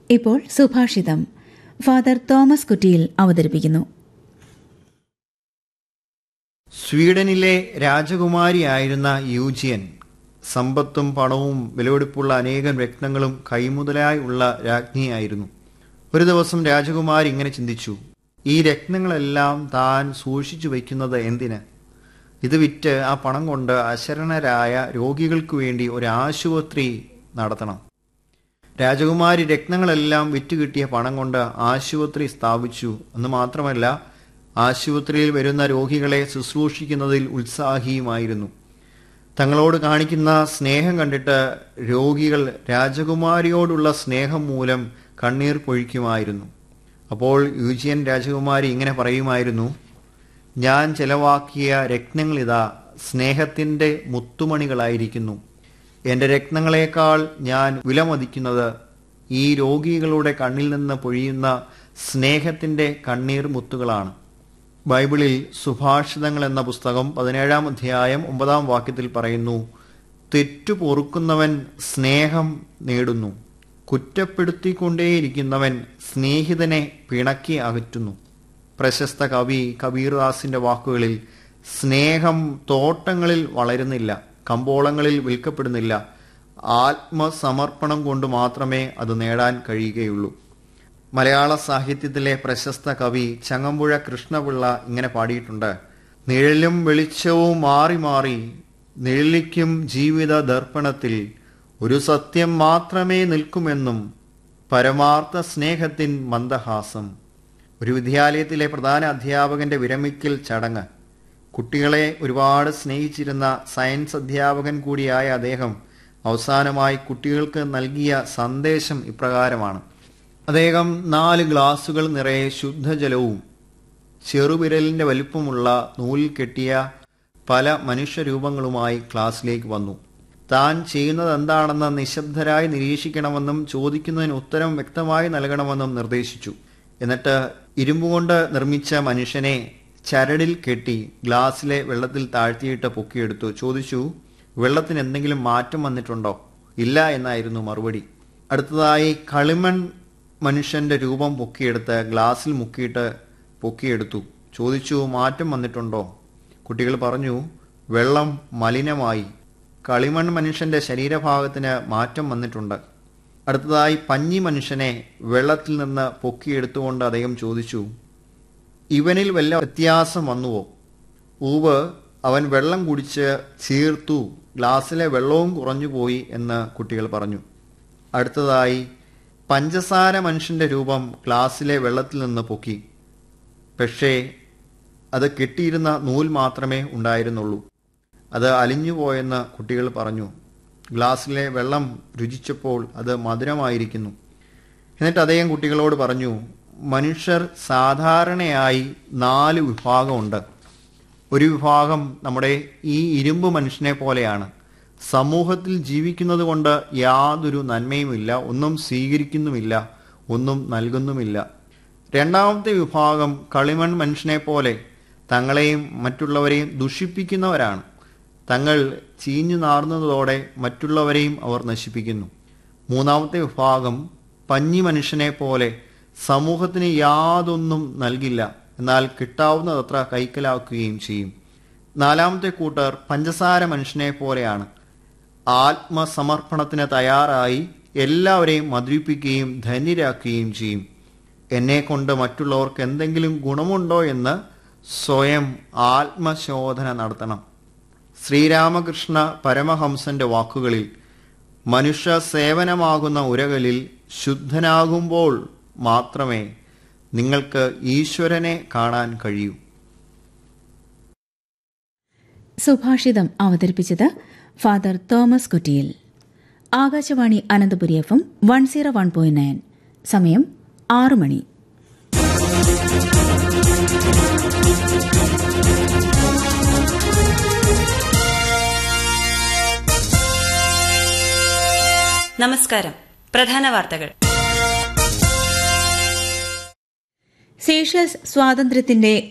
ഇപ്പോൾ സുഭാഷിതം father Thomas കുറ്റിയിൽ അവതരിപ്പിക്കുന്നു സ്വീഡനിലെ രാജകുമാരിയായിരുന്ന യൂജിയൻ സമ്പത്തും പണവും വിലപിടിപ്പുള്ള അനേകം രത്നങ്ങളും കൈമുതലായി ഉള്ള രാജ്ഞിയായിരുന്നു ഒരു ദിവസം രാജകുമാരി ഇങ്ങനെ ചിന്തിച്ചു ഈ രത്നങ്ങളെല്ലാം താൻ സൂക്ഷിച്ചു വയ്ക്കുന്നത് എന്തിന് ഇത് വിറ്റ് ആ പണം കൊണ്ട് അശരണരായ രോഗികൾക്ക് വേണ്ടി ഒരു ആശുപത്രി നടത്തണം രാജകുമാരി രത്നങ്ങളെല്ലാം വിറ്റുകിട്ടിയ പണം കൊണ്ട് ആശുപത്രി സ്ഥാപിച്ചു എന്ന് മാത്രമല്ല ആശുപത്രിയിൽ വരുന്ന രോഗികളെ ശുശ്രൂഷിക്കുന്നതിൽ ഉത്സാഹിയുമായിരുന്നു തങ്ങളോട് കാണിക്കുന്ന സ്നേഹം കണ്ടിട്ട് രോഗികൾ രാജകുമാരിയോടുള്ള സ്നേഹം മൂലം കണ്ണീർ പൊഴിക്കുമായിരുന്നു അപ്പോൾ യൂജിയൻ രാജകുമാരി ഇങ്ങനെ പറയുമായിരുന്നു ഞാൻ ചെലവാക്കിയ രത്നങ്ങളിതാ സ്നേഹത്തിൻ്റെ മുത്തുമണികളായിരിക്കുന്നു എൻ്റെ രത്നങ്ങളെക്കാൾ ഞാൻ വിലമതിക്കുന്നത് ഈ രോഗികളുടെ കണ്ണിൽ നിന്ന് പൊഴിയുന്ന സ്നേഹത്തിൻ്റെ കണ്ണീർ മുത്തുകളാണ് ബൈബിളിൽ സുഭാഷിതങ്ങൾ എന്ന പുസ്തകം പതിനേഴാം അധ്യായം ഒമ്പതാം വാക്യത്തിൽ പറയുന്നു തെറ്റു പൊറുക്കുന്നവൻ സ്നേഹം നേടുന്നു കുറ്റപ്പെടുത്തിക്കൊണ്ടേയിരിക്കുന്നവൻ സ്നേഹിതനെ പിണക്കി അകറ്റുന്നു പ്രശസ്ത കവി കബീർദാസിന്റെ വാക്കുകളിൽ സ്നേഹം തോട്ടങ്ങളിൽ വളരുന്നില്ല കമ്പോളങ്ങളിൽ വിൽക്കപ്പെടുന്നില്ല ആത്മസമർപ്പണം കൊണ്ട് മാത്രമേ അത് നേടാൻ കഴിയുകയുള്ളൂ മലയാള സാഹിത്യത്തിലെ പ്രശസ്ത കവി ചങ്ങമ്പുഴ കൃഷ്ണപിള്ള ഇങ്ങനെ പാടിയിട്ടുണ്ട് നിഴലും വെളിച്ചവും മാറി മാറി നിഴലിക്കും ജീവിത ദർപ്പണത്തിൽ ഒരു സത്യം മാത്രമേ നിൽക്കുമെന്നും പരമാർത്ഥ സ്നേഹത്തിൻ മന്ദഹാസം ഒരു വിദ്യാലയത്തിലെ പ്രധാന അധ്യാപകന്റെ വിരമിക്കൽ ചടങ്ങ് കുട്ടികളെ ഒരുപാട് സ്നേഹിച്ചിരുന്ന സയൻസ് അധ്യാപകൻ കൂടിയായ അദ്ദേഹം അവസാനമായി കുട്ടികൾക്ക് നൽകിയ സന്ദേശം ഇപ്രകാരമാണ് അദ്ദേഹം നാല് ഗ്ലാസുകൾ നിറയെ ശുദ്ധജലവും ചെറുവിരലിന്റെ വലിപ്പമുള്ള നൂലിൽ കെട്ടിയ പല മനുഷ്യരൂപങ്ങളുമായി ക്ലാസ്സിലേക്ക് വന്നു താൻ ചെയ്യുന്നത് എന്താണെന്ന് നിശബ്ദരായി നിരീക്ഷിക്കണമെന്നും ചോദിക്കുന്നതിന് ഉത്തരം വ്യക്തമായി നൽകണമെന്നും നിർദ്ദേശിച്ചു എന്നിട്ട് ഇരുമ്പുകൊണ്ട് നിർമ്മിച്ച മനുഷ്യനെ ചരടിൽ കെട്ടി ഗ്ലാസ്സിലെ വെള്ളത്തിൽ താഴ്ത്തിയിട്ട് പൊക്കിയെടുത്തു ചോദിച്ചു വെള്ളത്തിന് എന്തെങ്കിലും മാറ്റം വന്നിട്ടുണ്ടോ ഇല്ല എന്നായിരുന്നു മറുപടി അടുത്തതായി കളിമൺ മനുഷ്യന്റെ രൂപം പൊക്കിയെടുത്ത് ഗ്ലാസ്സിൽ മുക്കിയിട്ട് പൊക്കിയെടുത്തു ചോദിച്ചു മാറ്റം വന്നിട്ടുണ്ടോ കുട്ടികൾ പറഞ്ഞു വെള്ളം മലിനമായി കളിമൺ മനുഷ്യന്റെ ശരീരഭാഗത്തിന് മാറ്റം വന്നിട്ടുണ്ട് അടുത്തതായി പഞ്ഞി മനുഷ്യനെ വെള്ളത്തിൽ നിന്ന് പൊക്കിയെടുത്തുകൊണ്ട് അദ്ദേഹം ചോദിച്ചു ഇവനിൽ വല്ല വ്യത്യാസം വന്നുവോ ഊവ് അവൻ വെള്ളം കുടിച്ച് ചീർത്തു ഗ്ലാസ്സിലെ വെള്ളവും കുറഞ്ഞുപോയി എന്ന് കുട്ടികൾ പറഞ്ഞു അടുത്തതായി പഞ്ചസാര മനുഷ്യന്റെ രൂപം ഗ്ലാസ്സിലെ വെള്ളത്തിൽ നിന്ന് പൊക്കി പക്ഷേ അത് കെട്ടിയിരുന്ന നൂൽ മാത്രമേ ഉണ്ടായിരുന്നുള്ളൂ അത് അലിഞ്ഞുപോയെന്ന് കുട്ടികൾ പറഞ്ഞു ഗ്ലാസ്സിലെ വെള്ളം രുചിച്ചപ്പോൾ അത് മധുരമായിരിക്കുന്നു എന്നിട്ട് അദ്ദേഹം കുട്ടികളോട് പറഞ്ഞു മനുഷ്യർ സാധാരണയായി നാല് വിഭാഗമുണ്ട് ഒരു വിഭാഗം നമ്മുടെ ഈ ഇരുമ്പ് മനുഷ്യനെ പോലെയാണ് സമൂഹത്തിൽ ജീവിക്കുന്നത് കൊണ്ട് യാതൊരു നന്മയുമില്ല ഒന്നും സ്വീകരിക്കുന്നുമില്ല ഒന്നും നൽകുന്നുമില്ല രണ്ടാമത്തെ വിഭാഗം കളിമൺ മനുഷ്യനെ പോലെ തങ്ങളെയും മറ്റുള്ളവരെയും ദുഷിപ്പിക്കുന്നവരാണ് തങ്ങൾ ചീഞ്ഞു നാർന്നതോടെ മറ്റുള്ളവരെയും അവർ നശിപ്പിക്കുന്നു മൂന്നാമത്തെ വിഭാഗം പഞ്ഞി മനുഷ്യനെ പോലെ സമൂഹത്തിന് യാതൊന്നും നൽകില്ല എന്നാൽ കിട്ടാവുന്നതത്ര കൈക്കലാക്കുകയും ചെയ്യും നാലാമത്തെ കൂട്ടർ പഞ്ചസാര മനുഷ്യനെ പോലെയാണ് ആത്മസമർപ്പണത്തിന് തയ്യാറായി എല്ലാവരെയും മധുരിപ്പിക്കുകയും ധന്യരാക്കുകയും ചെയ്യും എന്നെ കൊണ്ട് മറ്റുള്ളവർക്ക് എന്തെങ്കിലും ഗുണമുണ്ടോ എന്ന് സ്വയം ആത്മശോധന നടത്തണം ശ്രീരാമകൃഷ്ണ പരമഹംസന്റെ വാക്കുകളിൽ മനുഷ്യ സേവനമാകുന്ന ഉരകളിൽ ശുദ്ധനാകുമ്പോൾ മാത്രമേ നിങ്ങൾക്ക് ഈശ്വരനെ കാണാൻ കഴിയൂ സുഭാഷിതം അവതരിപ്പിച്ചത് father Thomas Kuttiyil Akashvani Ananthapuri F M one zero one point nine സമയം ആറ് മണി നമസ്കാരം പ്രധാന വാർത്തകൾ സീഷൽസ് സ്വാതന്ത്ര്യത്തിന്റെ